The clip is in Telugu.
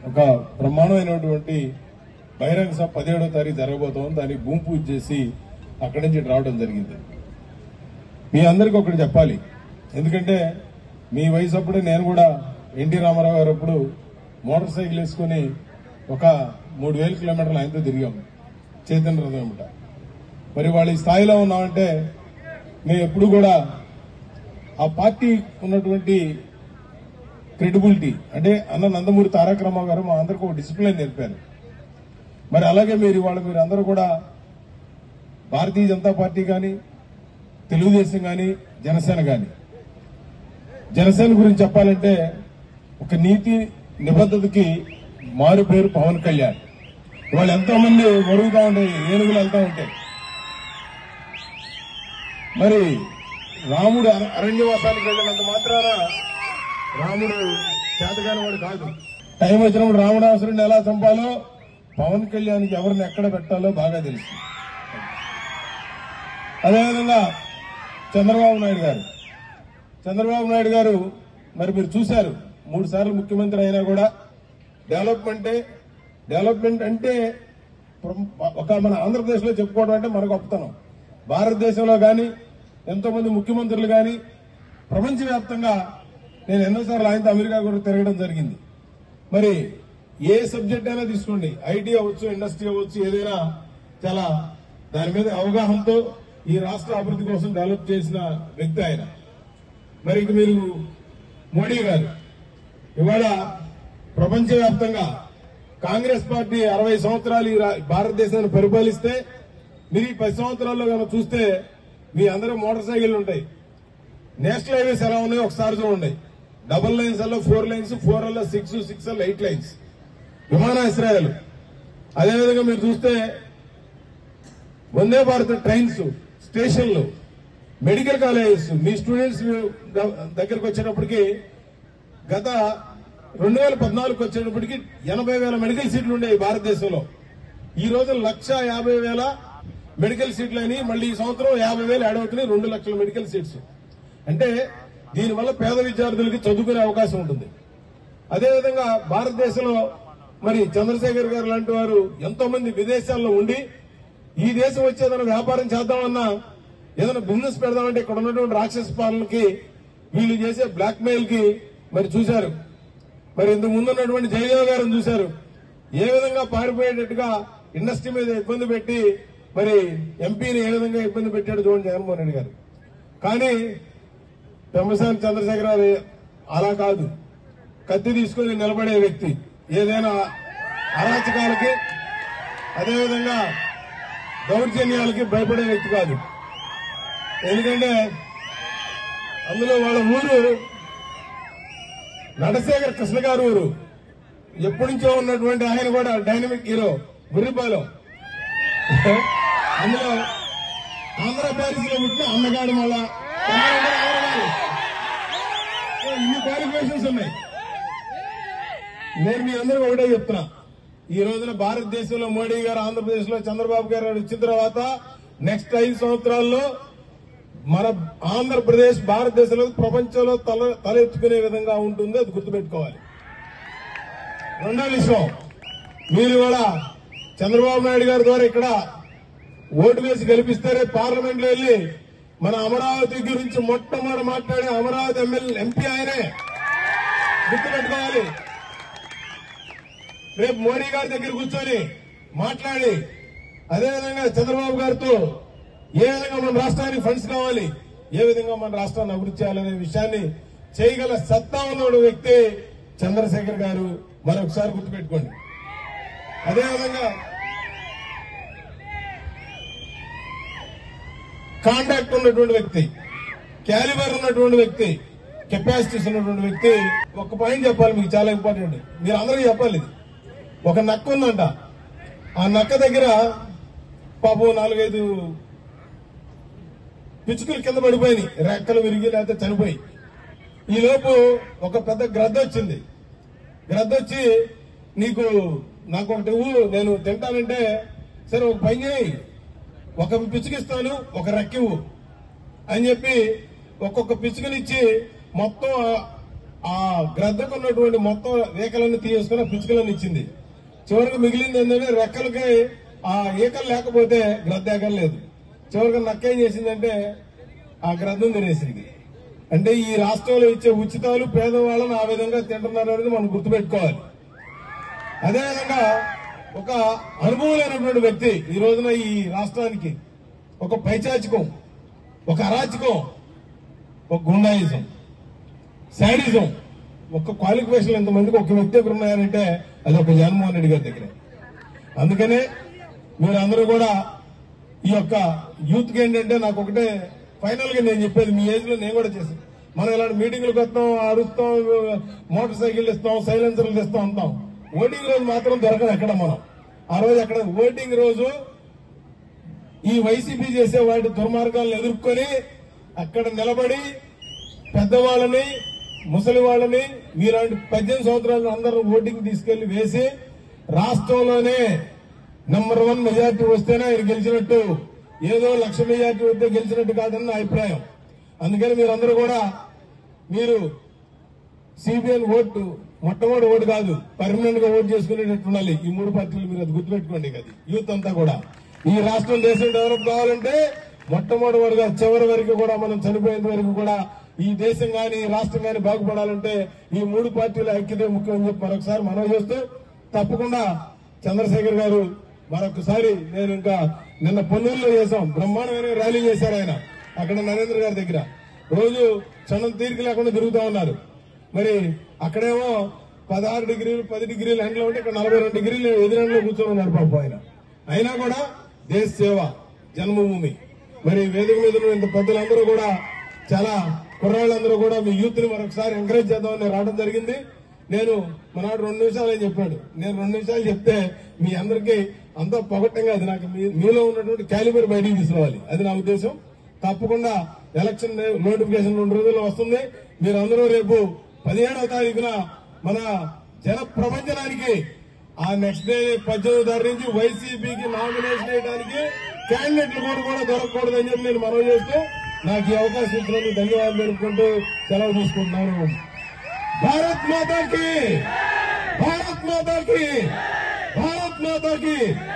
ఒక బ్రహ్మాండమైనటువంటి బహిరంగ సభ పదిహేడో తారీఖు జరగబోతోంది దానికి భూమి పూజ చేసి అక్కడి నుంచి ఇటు రావడం జరిగింది మీ అందరికీ ఒకటి చెప్పాలి ఎందుకంటే మీ వయసు అప్పుడే నేను కూడా ఎన్టీ రామారావు గారు అప్పుడు మోటార్ సైకిల్ వేసుకుని ఒక మూడు వేల కిలోమీటర్లు ఆయనతో తిరిగాం చైతన్య రథం వెంబట మరి వాళ్ళ ఈ స్థాయిలో ఉన్నామంటే మేము ఎప్పుడు కూడా ఆ పార్టీ ఉన్నటువంటి క్రెడిబిలిటీ అంటే అన్న నందమూరి తారక రామారావు గారు మా అందరికీ ఒక డిసిప్లిన్ నేర్పారు మరి అలాగే మీరు ఇవాళ మీరు అందరూ కూడా భారతీయ జనతా పార్టీ కానీ తెలుగుదేశం కానీ జనసేన కానీ జనసేన గురించి చెప్పాలంటే ఒక నీతి నిబద్ధతకి మారు పేరు పవన్ కళ్యాణ్ వాళ్ళు ఎంతో మంది ఒరుగుతా ఉండే ఏనుగులు వెళ్తా ఉంటాయి మరి రాముడు అర- అరణ్యవాసానికి వెళ్ళినంత మాత్రాన రాముడు చేతగాని వాడు కాదు టైం వచ్చినప్పుడు రావణాసురుడిని ఎలా చంపాలో పవన్ కళ్యాణ్కి ఎవరిని ఎక్కడ పెట్టాలో బాగా తెలుసు అదేవిధంగా చంద్రబాబు నాయుడు గారు చంద్రబాబు నాయుడు గారు మరి మీరు చూశారు మూడు సార్లు ముఖ్యమంత్రి అయినా కూడా డెవలప్మెంటే డెవలప్మెంట్ అంటే ప్ర- ఒక మన ఆంధ్రప్రదేశ్లో చెప్పుకోవడం అంటే మన గొప్పతనం భారతదేశంలో కానీ ఎంతో మంది ముఖ్యమంత్రులు కానీ ప్రపంచవ్యాప్తంగా నేను ఎన్నోసార్లు ఆయనతో అమెరికా కూడా తిరగడం జరిగింది మరి ఏ సబ్జెక్ట్ అయినా తీసుకోండి ఐటీ అవ్వచ్చు ఇండస్ట్రీ అవ్వచ్చు ఏదైనా చాలా దాని మీద అవగాహనతో ఈ రాష్ట్ర అభివృద్ధి కోసం డెవలప్ చేసిన వ్యక్తి ఆయన మరి ఇక మీరు మోడీ గారు ఇవాళ ప్రపంచవ్యాప్తంగా కాంగ్రెస్ పార్టీ అరవై సంవత్సరాలు ఈ రా- భారతదేశాన్ని పరిపాలిస్తే మీరు ఈ పది సంవత్సరాల్లో కనుక చూస్తే మీ అందరూ మోటార్ సైకిళ్ళు ఉంటాయి నేషనల్ హైవేస్ ఎలా ఉన్నాయో ఒకసారి చూడండి డబుల్ లైన్స్ అల్లో ఫోర్ లైన్స్ ఫోర్ అల్లో సిక్స్ సిక్స్ అల్లో ఎయిట్ లైన్స్ విమానాశ్రయాలు అదేవిధంగా మీరు చూస్తే వందే భారత్ ట్రైన్స్ స్టేషన్లు మెడికల్ కాలేజెస్ మీ స్టూడెంట్స్ దగ్గరకు వచ్చేటప్పటికి గత రెండు వేల పద్నాలుగుకి వచ్చేటప్పటికి ఎనభై వేల మెడికల్ సీట్లు ఉండేవి భారతదేశంలో ఈ రోజు లక్ష యాభై వేల మెడికల్ సీట్లు అని మళ్ళీ ఈ సంవత్సరం యాభై వేలు యాడ్ అవుతున్నాయి రెండు లక్షల మెడికల్ సీట్స్ అంటే దీనివల్ల పేద విద్యార్థులకి చదువుకునే అవకాశం ఉంటుంది అదేవిధంగా భారతదేశంలో మరి చంద్రశేఖర్ గారు లాంటి వారు ఎంతో మంది విదేశాల్లో ఉండి ఈ దేశం వచ్చి ఏదైనా వ్యాపారం చేద్దామన్నా ఏదైనా బిజినెస్ పెడదామంటే ఇక్కడ ఉన్నటువంటి రాక్షస పాలనకి వీళ్ళు చేసే బ్లాక్ మెయిల్ కి మరి చూశారు మరి ఇంతకు ముందు ఉన్నటువంటి జయదేవ్ గారిని చూశారు ఏ విధంగా పారిపోయేటట్టుగా ఇండస్ట్రీ మీద ఇబ్బంది పెట్టి మరి ఎంపీని ఏ విధంగా ఇబ్బంది పెట్టాడు చూడండి జగన్మోహన్ రెడ్డి గారు కానీ పెమ్మసాని చంద్రశేఖర రావు అలా కాదు కత్తి తీసుకొని నిలబడే వ్యక్తి ఏదైనా అరాచకాలకి అదేవిధంగా దౌర్జన్యాలకి భయపడే వ్యక్తి కాదు ఎందుకంటే అందులో వాళ్ళ ఊరు నడశేఖర్ కృష్ణ గారు ఊరు ఎప్పటి నుంచో ఉన్నటువంటి ఆయన కూడా డైనమిక్ హీరో గుర్రిపాలెం అందులో ఆంధ్ర ప్యారిస్ లో పుట్టిన అన్నగాడు మళ్ళా తమ్ముడు కూడా ఆంధ్రగాడు. సో ఇన్ని క్వాలిఫికేషన్స్ ఉన్నాయి నేను మీ అందరికీ ఒకటే చెప్తున్నా ఈ రోజున భారతదేశంలో మోడీ గారు ఆంధ్రప్రదేశ్ లో చంద్రబాబు గారు వచ్చిన తర్వాత నెక్స్ట్ ఐదు సంవత్సరాల్లో మన ఆంధ్రప్రదేశ్ భారతదేశంలో ప్రపంచంలో తల తలెత్తుకునే విధంగా ఉంటుంది అది గుర్తుపెట్టుకోవాలి రెండో విషయం మీరు కూడా చంద్రబాబు నాయుడు గారి ద్వారా ఇక్కడ ఓటు వేసి గెలిపిస్తారే పార్లమెంట్ లో వెళ్ళి మన అమరావతి గురించి మొట్టమొదటి మాట్లాడే అమరావతి ఎమ్మెల్యే ఎంపీ ఆయనే గుర్తుపెట్టుకోవాలి రేపు మోడీ గారి దగ్గర కూర్చొని మాట్లాడి అదేవిధంగా చంద్రబాబు గారితో ఏ విధంగా మన రాష్ట్రానికి ఫండ్స్ కావాలి ఏ విధంగా మన రాష్ట్రాన్ని అభివృద్ధి చేయాలనే విషయాన్ని చేయగల సత్తా ఉన్న వ్యక్తి చంద్రశేఖర్ గారు మరొకసారి గుర్తుపెట్టుకోండి అదేవిధంగా కాంటాక్ట్ ఉన్నటువంటి వ్యక్తి క్యాలిబర్ ఉన్నటువంటి వ్యక్తి కెపాసిటీస్ ఉన్నటువంటి వ్యక్తి ఒక పాయింట్ చెప్పాలి మీకు చాలా ఇంపార్టెంట్ మీరు అందరికీ చెప్పాలి ఇది ఒక నక్క ఉందంట ఆ నక్క దగ్గర పాపం నాలుగైదు పిచ్చుకలు కింద పడిపోయినాయి రెక్కలు విరిగి లేకపోతే చనిపోయి ఈ లోపు ఒక పెద్ద గ్రద్ద వచ్చింది గ్రద్ద వచ్చి నీకు నాకు ఒకటి ఇవ్వు నేను తింటానంటే సరే ఒక పని చేయి ఒక పిచ్చుకిస్తాను ఒక రెక్కివ్వు అని చెప్పి ఒక్కొక్క పిచ్చుకనిచ్చి మొత్తం ఆ- ఆ గ్రద్దకు ఉన్నటువంటి మొత్తం రేఖలన్నీ తీసేసుకుని ఆ పిచ్చుకలన్నీ ఇచ్చింది చివరికి మిగిలింది ఏంటంటే రెక్కలకి ఆ ఈకలు లేకపోతే గ్రద్ద ఎగరలేదు చివరికి నక్క ఏం చేసిందంటే ఆ గ్రద్దం తినేసింది అంటే ఈ రాష్ట్రంలో ఇచ్చే ఉచితాలు పేదవాళ్ళని ఆ విధంగా తింటున్నారు అనేది మనం గుర్తుపెట్టుకోవాలి అదేవిధంగా ఒక అనుభవం లేనటువంటి వ్యక్తి ఈ రోజున ఈ రాష్ట్రానికి ఒక పైచాచికం ఒక అరాచకం ఒక గుండాయిజం శాడిజం ఒక క్వాలిఫికేషన్ ఎంతమందికి ఒక వ్యక్తి దగ్గర ఉన్నాయంటే అది ఒక జగన్మోహన్ రెడ్డి గారి దగ్గరే అందుకనే మీరందరూ కూడా ఈ యొక్క యూత్ కి ఏంటంటే నాకు ఒకటే ఫైనల్ గా నేను చెప్పేది మీ ఏజ్ లో నేను కూడా చేశాను మనం ఇలాంటి మీటింగ్లకు వస్తాం అరుస్తాం మోటార్ సైకిల్ ఇస్తాం సైలెన్సర్లు ఇస్తాం అంటాం ఓటింగ్ రోజు మాత్రం దొరకదు ఎక్కడ మనం ఆ రోజు అక్కడ ఓటింగ్ రోజు ఈ వైసీపీ చేసే వాటి దుర్మార్గాలను ఎదుర్కొని అక్కడ నిలబడి పెద్దవాళ్ళని ముసలి వాళ్ళని మీలాంటి పద్దెనిమిది సంవత్సరాల అందరూ ఓటింగ్ తీసుకెళ్లి వేసి రాష్ట్రంలోనే నంబర్ వన్ మెజార్టీ వస్తేనే ఆయన గెలిచినట్టు ఏదో లక్ష మెజార్టీ వస్తే గెలిచినట్టు కాదని నా అభిప్రాయం అందుకని మీరందరూ కూడా మీరు సిబిఎన్ ఓటు మొట్టమొదటి ఓటు కాదు పర్మనెంట్ గా ఓటు చేసుకునేటట్టు ఉండాలి ఈ మూడు పార్టీలు మీరు అది గుర్తుపెట్టుకోండి కదా యూత్ అంతా కూడా ఈ రాష్ట్రం దేశం డెవలప్ కావాలంటే మొట్టమొదటి వాడుగా చివరి వరకు కూడా మనం చనిపోయేంత వరకు కూడా ఈ దేశం గాని ఈ రాష్ట్రం గాని బాగుపడాలంటే ఈ మూడు పార్టీల ఐక్యతే ముఖ్యం అని చెప్పి మరొకసారి మనం చేస్తూ తప్పకుండా చంద్రశేఖర్ గారు మరొకసారి నేను ఇంకా నిన్న పొన్నూరులో చేశాం బ్రహ్మాండమైన ర్యాలీ చేశారు ఆయన అక్కడ నరేంద్ర గారి దగ్గర రోజు క్షణం తీరిక లేకుండా తిరుగుతా ఉన్నారు మరి అక్కడేమో పదహారు డిగ్రీలు పది డిగ్రీలు ఎండలో ఉంటే ఇక్కడ నలభై రెండు డిగ్రీలు ఎదురెండలో కూర్చొని ఉన్నారు పాపం ఆయన అయినా కూడా దేశ సేవ జన్మభూమి మరి వేదిక మీద ఉన్న ఇంత పెద్దలందరూ కూడా చాలా కుర్రాళ్ళందరూ కూడా మీ యూత్ ని మరొకసారి ఎంకరేజ్ చేద్దామని రావడం జరిగింది నేను మనాడు రెండు నిమిషాలు అని చెప్పాడు నేను రెండు నిమిషాలు చెప్తే మీ అందరికీ అంతా పొగట్టంగా అది నాకు మీ- మీలో ఉన్నటువంటి క్యాలిబర్ బయటికి తీసుకురావాలి అది నా ఉద్దేశం తప్పకుండా ఎలక్షన్ నోటిఫికేషన్ రెండు రోజుల్లో వస్తుంది మీరందరూ రేపు పదిహేడవ తారీఖున మన జన ప్రపంచనానికి ఆ నెక్స్ట్ డే పద్దెనిమిది తారీఖు నుంచి వైసీపీకి నామినేషన్ వేయడానికి క్యాండిడేట్లు కూడా కూడా దొరకకూడదని చెప్పి నేను మనవి చేస్తూ నాకు ఈ అవకాశం ఇచ్చినందుకు ధన్యవాదాలు తెలుపుకుంటూ సెలవు తీసుకుంటున్నాను భారత్ మాతాకి భారత్ మాతాకి భారత్ మాతాకి